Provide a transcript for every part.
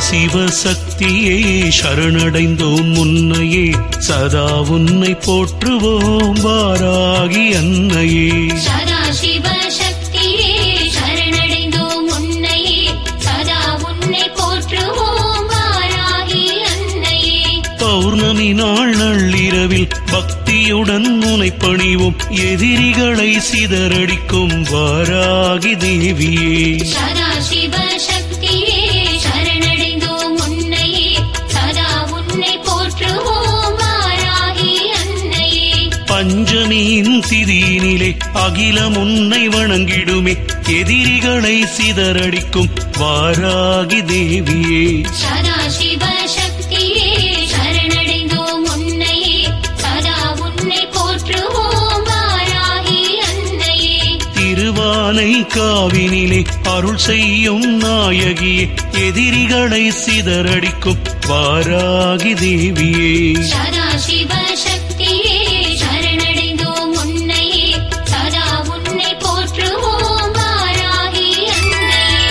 சதாசிவ சக்தியே சரணடைந்தோம் முன்னையே சதா உன்னை போற்றுவோம் வாராகி அன்னையே சதாசிவ சக்தியே சரணடைந்தோம் உன்னையே சதா உன்னை போற்றுவோம் வாராகி அன்னையே பௌர்ணமி நாள் நள்ளிரவில் பக்தியுடன் உனை பணிவோம் எதிரிகளை சிதறடிக்கும் வாராகி தேவியே சதாசிவ சக்தியே சரணடைந்தோம் உன்னையே சதா உன்னை போற்றுவோம் வாராகி அன்னையே பஞ்சமியின் திதியினிலே அகிலம் உன்னை வணங்கிடுமே எதிரிகளை சிதறடிக்கும் வாராகி தேவியே சதாசிவ சக்தியே சரணடைந்தோம் உன்னையே சதா உன்னை போற்றுவோம் வாராகி அன்னையே திருவானை காவினிலே அருள் செய்யும் நாயகியே எதிரிகளை சிதறடிக்கும் வாராகி தேவியே சதாசிவ சக்தியே சரணடைந்தோம் உன்னையே சதா உன்னை போற்றுவோம் வாராகி அன்னையே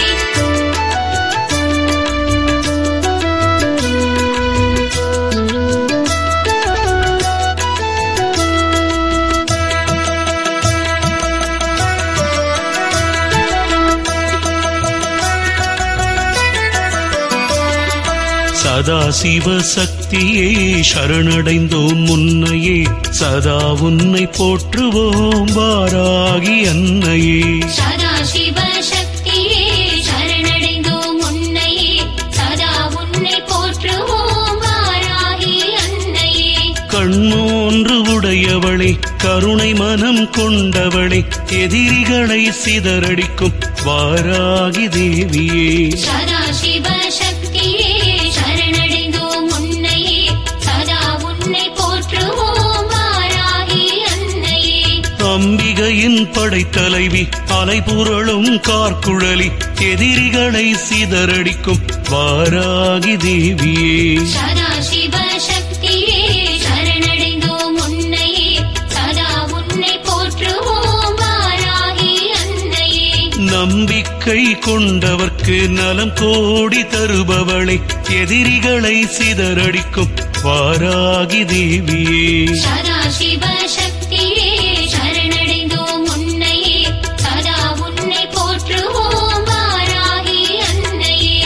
சதாசிவ சக்தியே சரணடைந்தோம் முன்னையே சதா உன்னை போற்றுவோம் வாராகி அன்னையே சதாசிவ சக்தியே சரணடைந்தோம் உன்னையே சதா உன்னை போற்றுவோம் வாராகி அன்னையே கண்ணோன்று உடையவளே கருணை மனம் கொண்டவளே எதிரிகளை சிதறடிக்கும் வாராகி தேவியே சதாசிவ சக்தியே சரணடைந்தோம் உன்னையே சதா உன்னை போற்றுவோம் வாராகி அன்னையே அம்பிகையின் படைத்தலைவி அலைபுரளும் கார்குழலி எதிரிகளை சிதறடிக்கும் வாராகி தேவியே சதாசிவ சக்தியே சரணடைந்தோம் உன்னையே சதா உன்னை போற்றுவோம் வாராகி அன்னையே நம்பிக்கை கொண்டவர்க்கு நலம் கோடி தருபவளை எதிரிகளை சிதறடிக்கும் வாராகி தேவியே சதாசிவ சக்தியே சரணடைந்தோம் உன்னையே சதா உன்னை போற்றுவோம் வாராகி அன்னையே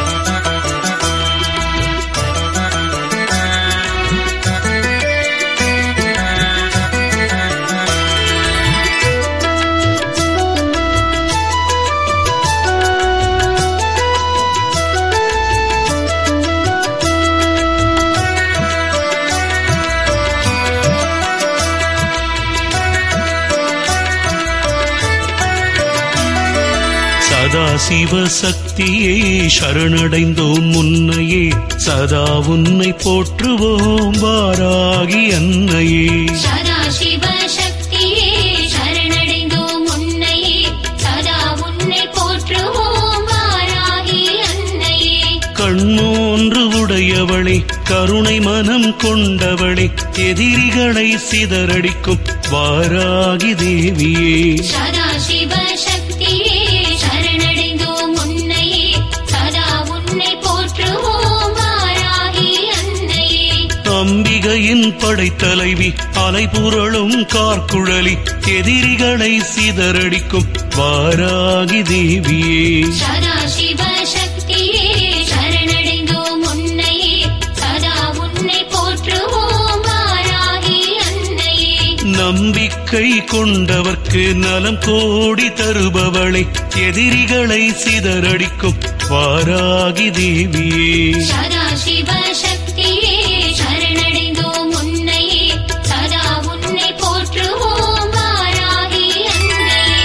சதாசிவ சக்தியே சரணடைந்தோம் முன்னையே சதா உன்னை போற்றுவோம் வாராகி அன்னையே சதாசிவ சக்தியே சரணடைந்தோம் உன்னையே சதா உன்னை போற்றுவோம் வாராகி அன்னையே கண்ணோன்று உடையவளே கருணை மனம் கொண்டவளே எதிரிகளை சிதறடிக்கும் வாராகி தேவியே சதாசிவ சக்தியே சரணடைந்தோம் உன்னையே சதா உன்னை போற்றுவோம் வாராகி அன்னையே அம்பிகையின் படைத்தலைவி அலைபுரளும் கார்குழலி எதிரிகளை சிதறடிக்கும் வாராகி தேவியே சதாசிவ சக்தியே சரணடைந்தோம் உன்னையே சதா உன்னை போற்றுவோம் வாராகி அன்னையே நம்பிக்கை கொண்டவர்க்கு நலம் கோடி தருபவளை எதிரிகளை சிதறடிக்கும் வாராகி தேவியே சதாசிவ சக்தியே சரணடைந்தோம் உன்னையே சதா உன்னை போற்றுவோம் வாராகி அன்னையே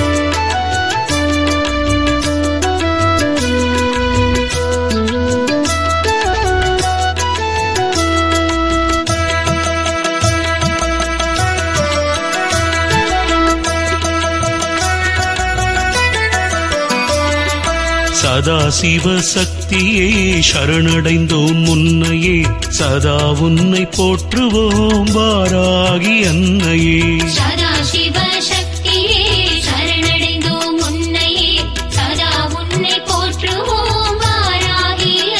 சதாசிவ சக்தியே சரணடைந்தோம் முன்னையே சதா உன்னை போற்றுவோம் வாராகி அன்னையே சதாசிவ சக்தியே சரணடைந்தோம் உன்னையே சதா உன்னை போற்றுவோம் வாராகி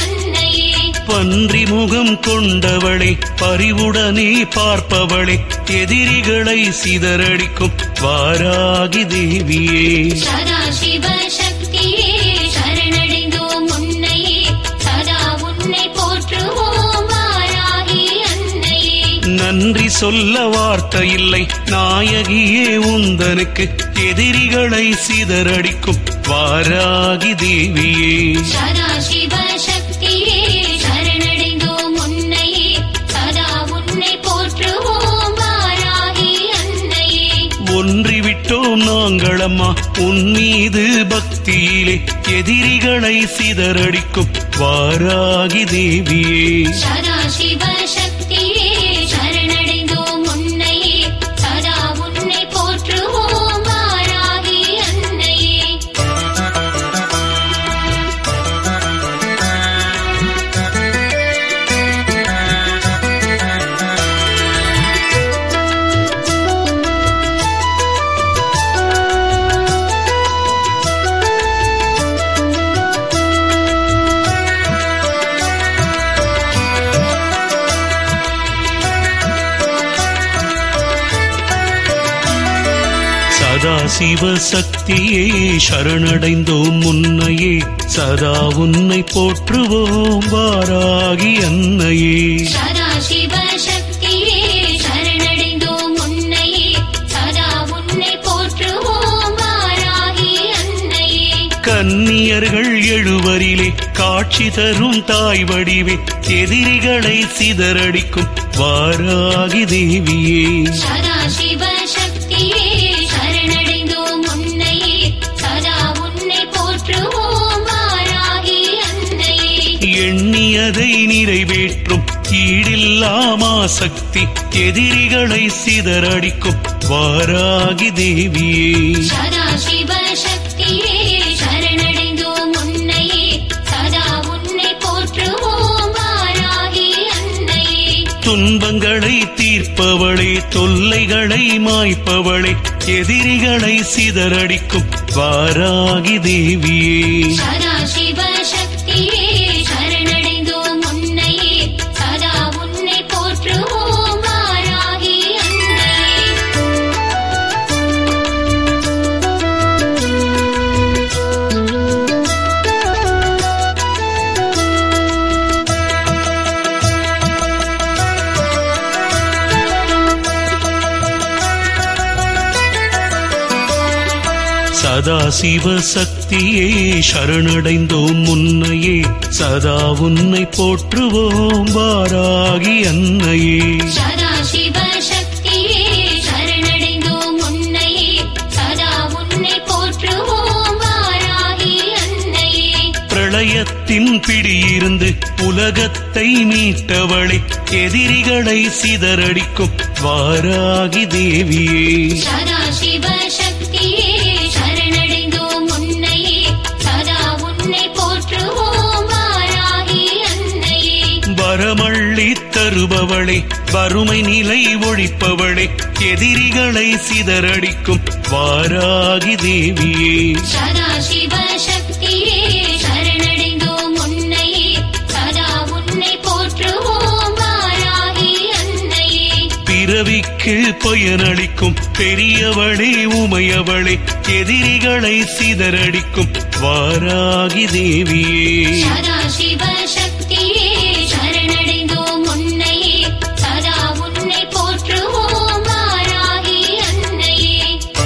பன்றி முகம் கொண்டவளே பரிவுடனே பார்ப்பவளே எதிரிகளை சிதறடிக்கும் வாராகி தேவியே சதாசிவ சக்தியே சரணடைந்தோம் உன்னையே சதா உன்னை போற்றுவோம் வாராகி அன்னையே நன்றி சொல்ல வார்த்தை இல்லை நாயகியே உந்தனுக்கு எதிரிகளை சிதறடிக்கும் வாராகி தேவியே சதாசிவ சக்தியே சரணடைந்தோம் உன்னையே சதா உன்னை போற்றுவோம் வாராகி அன்னையே ஒன்றிவிட்டோம் நாங்களம்மா உன் மீது பக்தியிலே எதிரிகளை சிதறடிக்கும் வாராகி தேவியே சதாசிவ சக்தியே சரணடைந்தோம் உன்னையே சதா உன்னை போற்றுவோம் வாராகி அன்னையே சதா சிவ சக்தியே சரணடைந்தோம் முன்னையே சதா உன்னை போற்றுவோம் வாராகி அன்னையே சதாசிவ சக்தியே சரணடைந்தோம் உன்னையே சதா உன்னை போற்றுவோம் வாராகி அன்னையே கன்னியர்கள் எழுவரிலே காட்சி தரும் தாய் வடிவே எதிரிகளை சிதறடிக்கும் வாராகி தேவியே சதாசிவ சக்தியே சரணடைந்தோம் உன்னையே சதா உன்னை போற்றுவோம் வாராகி அன்னையே எண்ணியதை நிறைவேற்றும் ஈடில்லாமா சக்தி எதிரிகளை சிதறடிக்கும் வாராகி தேவியே சதாசிவ சக்தியே சரணடைந்தோம் உன்னையே சதா உன்னை போற்றுவோம் வாராகி அன்னையே துன்பங்களை தீர்ப்பவளே தொல்லைகளை மாய்ப்பவளே எதிரிகளை சிதறடிக்கும் வாராகி தேவியே சதாசிவ சக்தியே சரணடைந்தோம் உன்னையே சதா உன்னை போற்றுவோம் வாராகி அன்னையே சதா சிவ சக்தியே சரணடைந்தோம் முன்னையே சதா உன்னை போற்றுவோம் வாராகி அன்னையே சதாசிவ சக்தியே சரணடைந்தோம் உன்னையே சதா உன்னை போற்றுவோம் வாராகி அன்னையே பிரளயத்தின் பிடியிருந்து உலகத்தை மீட்டவளே எதிரிகளை சிதறடிக்கும் வாராகி தேவியே சதாசிவ சக்தியே சரணடைந்தோம் உன்னையே சதா உன்னை போற்றுவோம் வாராகி அன்னையே வரமள்ளி தருபவளே வறுமை நிலை ஒழிப்பவளே எதிரிகளை சிதறடிக்கும் வாராகி தேவியே சதாசிவ சக்தியே சரணடைந்தோம் உன்னையே சதா உன்னை போற்றுவோம் வாராகி அன்னையே பிறவிக்கு பயனளிக்கும் பெரியவளே உமையவளே எதிரிகளை சிதறடிக்கும் வாராகி தேவியே சதாசிவ சக்தியே சரணடைந்தோம் உன்னையே சதா உன்னை போற்றுவோம் வாராகி அன்னையே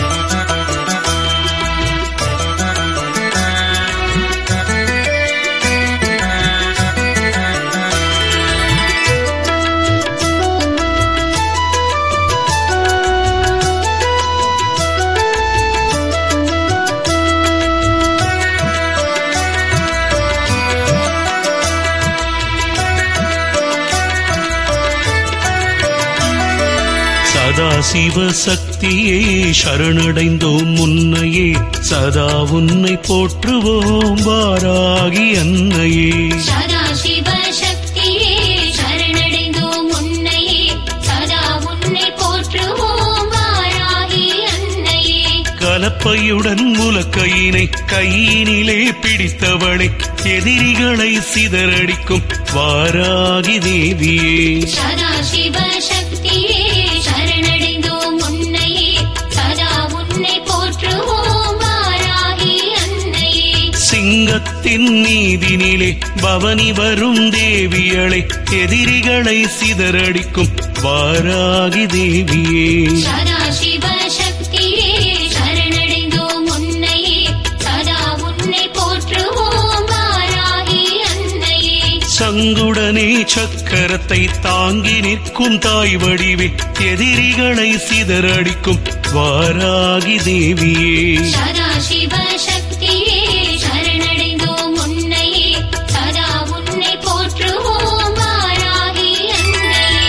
சதா சிவ சக்தியே சரணடைந்தோம் முன்னையே சதா உன்னை போற்றுவோம் வாராகி அன்னையே சதாசிவ சக்தியே சரணடைந்தோம் உன்னையே சதா உன்னை போற்றுவோம் வாராகி அன்னையே கலப்பையுடன் முலக்கையினை கையினிலே பிடித்தவளே எதிரிகளை சிதறடிக்கும் வாராகி தேவியே சதாசிவ சக்தியே சரணடைந்தோம் உன்னையே சதா உன்னை போற்றுவோம் வாராகி அன்னையே சிங்கத்தின் நீதினிலே பவனி வரும் தேவியளை எதிரிகளை சிதறடிக்கும் வாராகி தேவியே சதாசிவ சக்தியே சரணடைந்தோம் உன்னையே சதா உன்னை போற்றுவோம் வாராகி அன்னையே சங்குடனே சக்கரத்தை தாங்கி நிற்கும் தாய் வடிவே எதிரிகளை சிதறடிக்கும் வாராகி தேவியே சதாசிவ சக்தியே சரணடைந்தோம் உன்னையே சதா உன்னை போற்றுவோம் வாராகி அன்னையே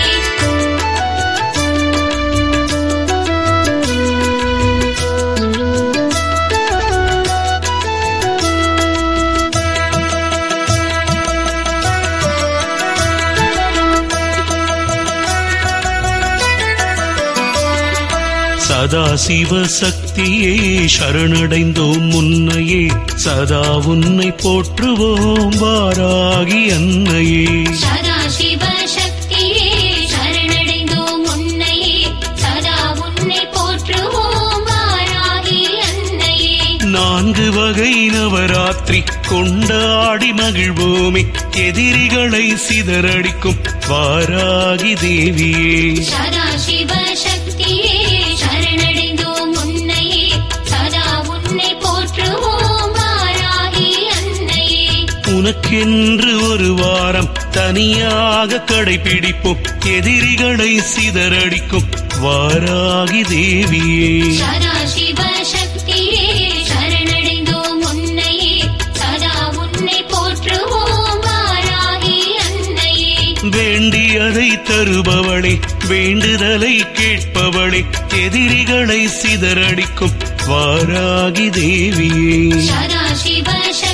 சதாசிவ சக்தியே சரணடைந்தோம் முன்னையே சதா உன்னை போற்றுவோம் வாராகி அன்னையே சதாசிவ சக்தியே சரணடைந்தோம் உன்னையே சதா உன்னை போற்றுவோம் வாராகி அன்னையே நான்கு வகை நவராத்திரி கொண்டாடி மகிழ்வோமே எதிரிகளை சிதறடிக்கும் வாராகி தேவியே சதாசிவ சக்தியே சரணடைந்தோம் உன்னையே சதா உன்னை போற்றுவோம் வாராகி அன்னையே உனக்கென்று ஒரு வாரம் தனியாக கடைபிடிப்போம் எதிரிகளை சிதறடிக்கும் வாராகி தேவியே சதாசிவ சக்தியே சரணடைந்தோம் உன்னையே சதா உன்னை போற்றுவோம் வாராகி அன்னையே உனக்கென்று ஒரு வாரம் தனியாக கடைபிடிப்போம் எதிரிகளை சிதறடிக்கும் வாராகி தேவியே சதாசிவ சக்தியே சரணடைந்தோம் உன்னையே சதா உன்னை போற்றுவோம் வாராகி அன்னையே வேண்டியதை தருபவளே வேண்டுதலை கேட்பவளே எதிரிகளை சிதறடிக்கும் வாராகி தேவியே சதாசிவ சக்தியே